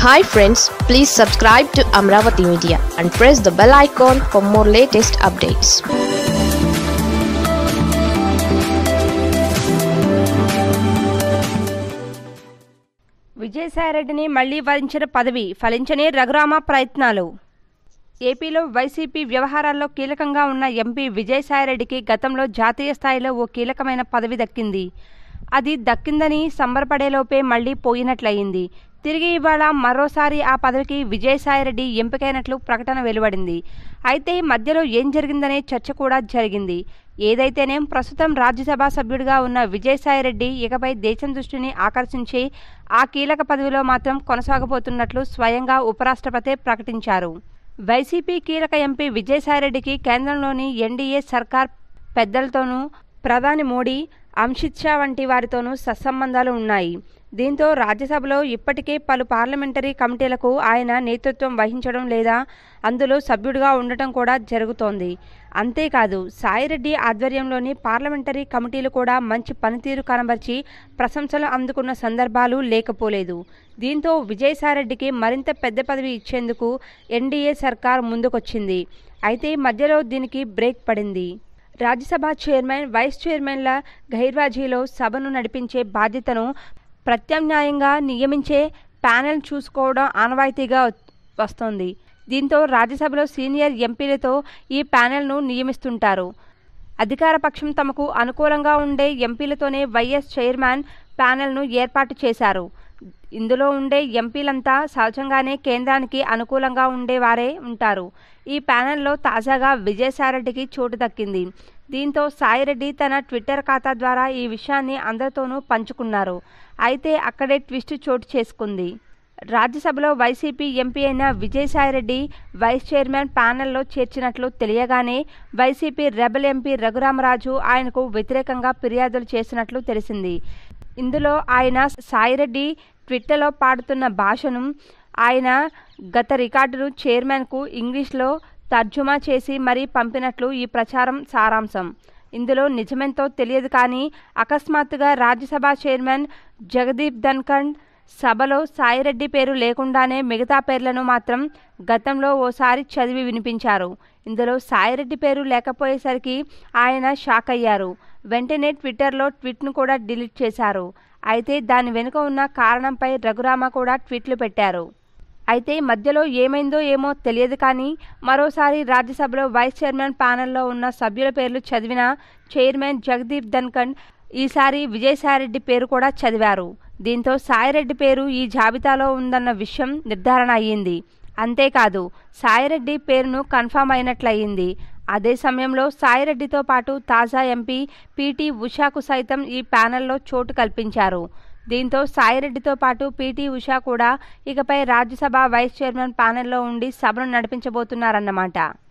hi friends please subscribe to Amaravati media and press the bell icon for more latest updates విజయసాయిరెడ్డిని మళ్లీ వరించిన పదవి ఫలించని రఘురామ ప్రయత్నాలు ఏపీలో వైసీపీ వ్యవహారాల్లో కీలకంగా ఉన్న ఎంపీ విజయసాయిరెడ్డికి గతంలో జాతీయ స్థాయిలో ఓ కీలకమైన పదవి దక్కింది అది దక్కిందని సంబరపడేలోపే మళ్లీ పోయినట్లయింది తిరిగి ఇవాళ మరోసారి ఆ పదవికి విజయసాయిరెడ్డి ఎంపికైనట్లు ప్రకటన వెలువడింది అయితే మధ్యలో ఏం జరిగిందనే చర్చ కూడా జరిగింది ఏదైతేనేం ప్రస్తుతం రాజ్యసభ సభ్యుడిగా ఉన్న విజయసాయిరెడ్డి ఇకపై దేశం దృష్టిని ఆకర్షించి ఆ కీలక పదవిలో మాత్రం కొనసాగబోతున్నట్లు స్వయంగా ఉపరాష్ట్రపతి ప్రకటించారు వైసీపీ కీలక ఎంపీ విజయసాయిరెడ్డికి కేంద్రంలోని ఎన్డీఏ సర్కార్ పెద్దలతోనూ ప్రధాని మోడీ అమిత్ షా వంటి వారితోనూ సత్సంబంధాలు ఉన్నాయి దీంతో రాజ్యసభలో ఇప్పటికే పలు పార్లమెంటరీ కమిటీలకు ఆయన నేతృత్వం వహించడం లేదా అందులో సభ్యుడిగా ఉండటం కూడా జరుగుతోంది అంతేకాదు సాయిరెడ్డి ఆధ్వర్యంలోని పార్లమెంటరీ కమిటీలు కూడా మంచి పనితీరు కనబర్చి ప్రశంసలు అందుకున్న సందర్భాలు లేకపోలేదు దీంతో విజయసాయిరెడ్డికి మరింత పెద్ద పదవి ఇచ్చేందుకు ఎన్డీఏ సర్కార్ ముందుకొచ్చింది అయితే మధ్యలో దీనికి బ్రేక్ పడింది రాజ్యసభ చైర్మన్ వైస్ చైర్మన్ల గైర్వాజీలో సభను నడిపించే బాధ్యతను ప్రత్యామ్నాయంగా నియమించే ప్యానెల్ చూసుకోవడం ఆనవాయితీగా వస్తోంది దీంతో రాజ్యసభలో సీనియర్ ఎంపీలతో ఈ ప్యానెల్ను నియమిస్తుంటారు అధికార పక్షం తమకు అనుకూలంగా ఉండే ఎంపీలతోనే వైఎస్ చైర్మన్ ప్యానెల్ను ఏర్పాటు చేశారు ఇందులో ఉండే ఎంపీలంతా సహజంగానే కేంద్రానికి అనుకూలంగా ఉండేవారే ఉంటారు ఈ ప్యానెల్లో తాజాగా విజయసాయిరెడ్డికి చోటు దక్కింది దీంతో సాయిరెడ్డి తన ట్విట్టర్ ఖాతా ద్వారా ఈ విషయాన్ని అందరితోనూ పంచుకున్నారు అయితే అక్కడే ట్విస్ట్ చోటు చేసుకుంది రాజ్యసభలో వైసీపీ ఎంపీ అయిన విజయసాయిరెడ్డి వైస్ చైర్మన్ ప్యానెల్లో చేర్చినట్లు తెలియగానే వైసీపీ రెబల్ ఎంపీ రఘురామరాజు ఆయనకు వ్యతిరేకంగా ఫిర్యాదులు చేసినట్లు తెలిసింది ఇందులో ఆయన సాయిరెడ్డి ట్విట్టర్లో పాడుతున్న భాషను ఆయన గత రికార్డును చైర్మన్కు ఇంగ్లీష్లో తర్జుమా చేసి మరీ పంపినట్లు ఈ ప్రచారం సారాంశం ఇందులో నిజమెంతో తెలియదు కానీ అకస్మాత్తుగా రాజ్యసభ చైర్మన్ జగదీప్ ధన్ఖండ్ సభలో సాయిరెడ్డి పేరు లేకుండానే మిగతా పేర్లను మాత్రం గతంలో ఓసారి చదివి వినిపించారు ఇందులో సాయిరెడ్డి పేరు లేకపోయేసరికి ఆయన షాక్ అయ్యారు వెంటనే ట్విట్టర్లో ట్వీట్ను కూడా డిలీట్ చేశారు అయితే దాని వెనుక ఉన్న కారణంపై రఘురామ కూడా ట్వీట్లు పెట్టారు అయితే మధ్యలో ఏమైందో ఏమో తెలియదు కానీ మరోసారి రాజ్యసభలో వైస్ చైర్మన్ ప్యానెల్లో ఉన్న సభ్యుల పేర్లు చదివిన చైర్మన్ జగదీప్ ధన్ఖండ్ ఈసారి విజయసాయిరెడ్డి పేరు కూడా చదివారు దీంతో సాయిరెడ్డి పేరు ఈ జాబితాలో ఉందన్న విషయం నిర్ధారణ అయ్యింది అంతేకాదు సాయిరెడ్డి పేరును కన్ఫామ్ అయినట్లయింది అదే సమయంలో సాయిరెడ్డితో పాటు తాజా ఎంపీ పీటీ ఉషాకు సైతం ఈ ప్యానెల్లో చోటు కల్పించారు దీంతో సాయిరెడ్డితో పాటు పీటీ ఉషా కూడా ఇకపై రాజ్యసభ వైస్ చైర్మన్ ప్యానెల్లో ఉండి సభను నడిపించబోతున్నారన్నమాట